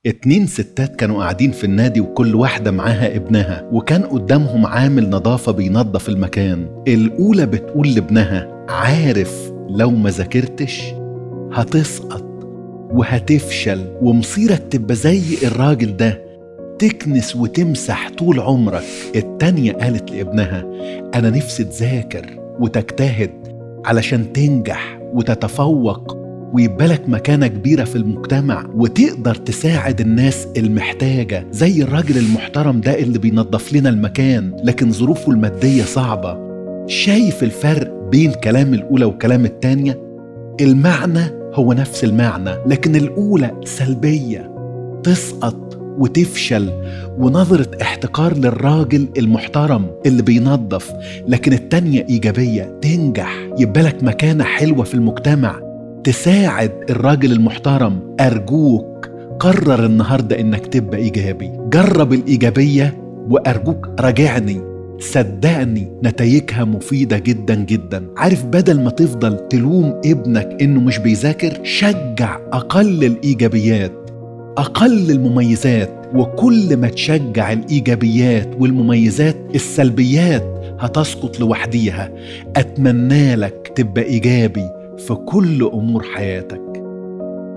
اتنين ستات كانوا قاعدين في النادي وكل واحدة معاها ابنها وكان قدامهم عامل نظافة بينظف المكان الأولى بتقول لابنها عارف لو ما ذاكرتش هتسقط وهتفشل ومصيرك تبقى زي الراجل ده تكنس وتمسح طول عمرك التانية قالت لابنها أنا نفسي تذاكر وتجتهد علشان تنجح وتتفوق ويبقى لك مكانة كبيرة في المجتمع وتقدر تساعد الناس المحتاجة زي الراجل المحترم ده اللي بينظف لنا المكان لكن ظروفه المادية صعبة شايف الفرق بين كلام الأولى وكلام التانية؟ المعنى هو نفس المعنى لكن الأولى سلبية تسقط وتفشل ونظرة احتقار للراجل المحترم اللي بينظف لكن التانية إيجابية تنجح يبقى لك مكانة حلوة في المجتمع تساعد الراجل المحترم أرجوك قرر النهاردة إنك تبقى إيجابي جرب الإيجابية وأرجوك راجعني صدقني نتائجها مفيدة جدا جدا عارف بدل ما تفضل تلوم ابنك انه مش بيذاكر شجع اقل الايجابيات اقل المميزات وكل ما تشجع الايجابيات والمميزات السلبيات هتسقط لوحديها اتمنى لك تبقى ايجابي في كل امور حياتك